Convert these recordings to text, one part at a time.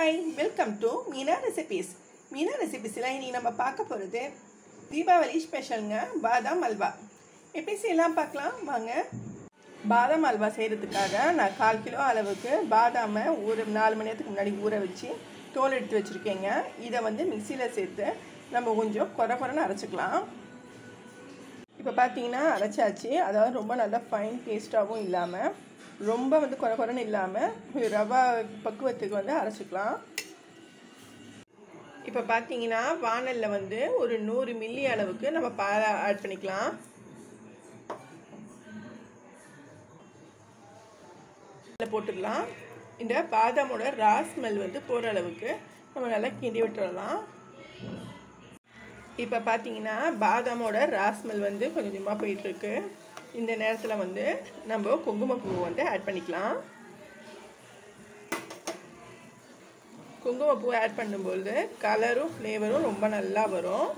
hi welcome to Meena recipes Meena ரெசிபீஸில் இன்னைக்கு நம்ம பார்க்க போகிறது தீபாவளி ஸ்பெஷலுங்க பாதாம் அல்வா எப்படி செய்யலாம் பார்க்கலாம் வாங்க பாதாம் அல்வா செய்கிறதுக்காக நான் கால் கிலோ அளவுக்கு பாதாமை ஊற நாலு மணி நேரத்துக்கு முன்னாடி ஊற வச்சு தோல் எடுத்து வச்சுருக்கேங்க இதை வந்து மிக்சியில் சேர்த்து நம்ம கொஞ்சம் குறை குறைன்னு அரைச்சிக்கலாம் இப்போ பார்த்தீங்கன்னா அரைச்சாச்சு அதாவது ரொம்ப நல்லா ஃபைன் பேஸ்ட்டாகவும் இல்லாமல் ரொம்ப வந்து குறை குறைன்னு இல்லாமல் ரவா பக்குவத்துக்கு வந்து அரைச்சிக்கலாம் இப்போ பார்த்தீங்கன்னா வானலில் வந்து ஒரு நூறு மில்லி அளவுக்கு நம்ம பால் ஆட் பண்ணிக்கலாம் போட்டுக்கலாம் இந்த பாதாமோட ரா ஸ்மெல் வந்து போகிற அளவுக்கு நம்ம நல்லா கிண்டி விட்டுறலாம் இப்போ பார்த்தீங்கன்னா பாதாமோட ராஸ்மெல் வந்து கொஞ்சம் கொஞ்சமாக போயிட்டுருக்கு இந்த நேரத்தில் வந்து நம்ம குங்குமப்பூ வந்து ஆட் பண்ணிக்கலாம் குங்குமப்பூ ஆட் பண்ணும்போது கலரும் ஃப்ளேவரும் ரொம்ப நல்லா வரும்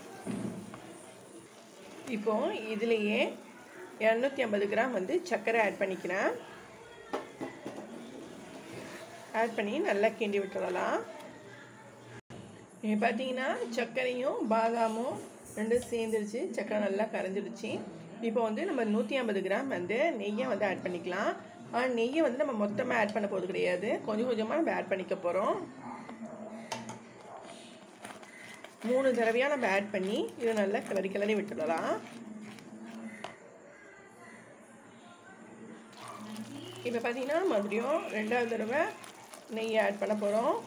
இப்போ இதுலேயே இரநூத்தி ஐம்பது கிராம் வந்து சர்க்கரை ஆட் பண்ணிக்கிறேன் ஆட் பண்ணி நல்லா கிண்டி விட்டுறலாம் இப்போ பார்த்தீங்கன்னா சர்க்கரையும் பாதாமும் ரெண்டும் சேர்ந்துருச்சு சர்க்கரை நல்லா கரைஞ்சிடுச்சு இப்போ வந்து நம்ம நூற்றி ஐம்பது கிராம் வந்து நெய்யை வந்து ஆட் பண்ணிக்கலாம் ஆனால் நெய்யை வந்து நம்ம மொத்தமாக ஆட் பண்ண போகிறது கிடையாது கொஞ்சம் கொஞ்சமாக நம்ம ஆட் பண்ணிக்க போகிறோம் மூணு தடவையாக நம்ம ஆட் பண்ணி இதை நல்லா கிளறி கிளறி விட்டுடலாம் இப்போ பார்த்தீங்கன்னா மறுபடியும் ரெண்டாவது தடவை நெய்யை ஆட் பண்ண போகிறோம்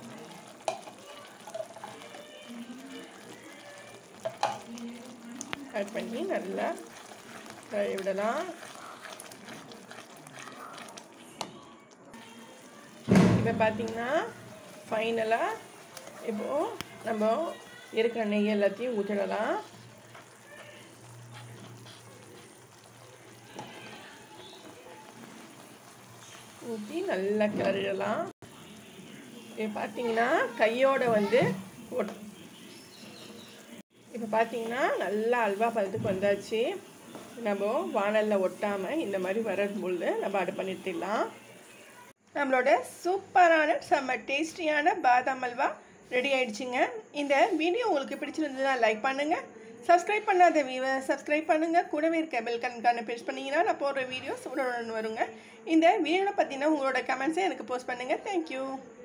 ஆட் பண்ணி நல்லா கழுவி விடலாம் இப்போ பார்த்தீங்கன்னா ஃபைனலாக இப்போது நம்ம இருக்கிற நெய் எல்லாத்தையும் ஊற்றிடலாம் ஊற்றி நல்லா கிளறிடலாம் இப்போ பார்த்தீங்கன்னா கையோட வந்து ஒட் இப்போ பார்த்தீங்கன்னா நல்லா அல்வா பதத்துக்கு வந்தாச்சு நம்ம வானலில் ஒட்டாமல் இந்த மாதிரி வரும்பொழுது நம்ம அடை பண்ணிட்டுலாம் நம்மளோட சூப்பரான செம்ம டேஸ்டியான பாதாம் அல்வா ரெடி ஆயிடுச்சுங்க இந்த வீடியோ உங்களுக்கு பிடிச்சிருந்ததுன்னா லைக் பண்ணுங்கள் சப்ஸ்கிரைப் பண்ணாத வீவர் சப்ஸ்கிரைப் பண்ணுங்கள் கூடவே இருக்க பெல் கண்கான ப்ரெஸ் பண்ணிங்கன்னா நான் போடுற வீடியோஸ் உடனுடன் வருங்க இந்த வீடியோவை பற்றின உங்களோட கமெண்ட்ஸை எனக்கு போஸ்ட் பண்ணுங்கள் தேங்க்யூ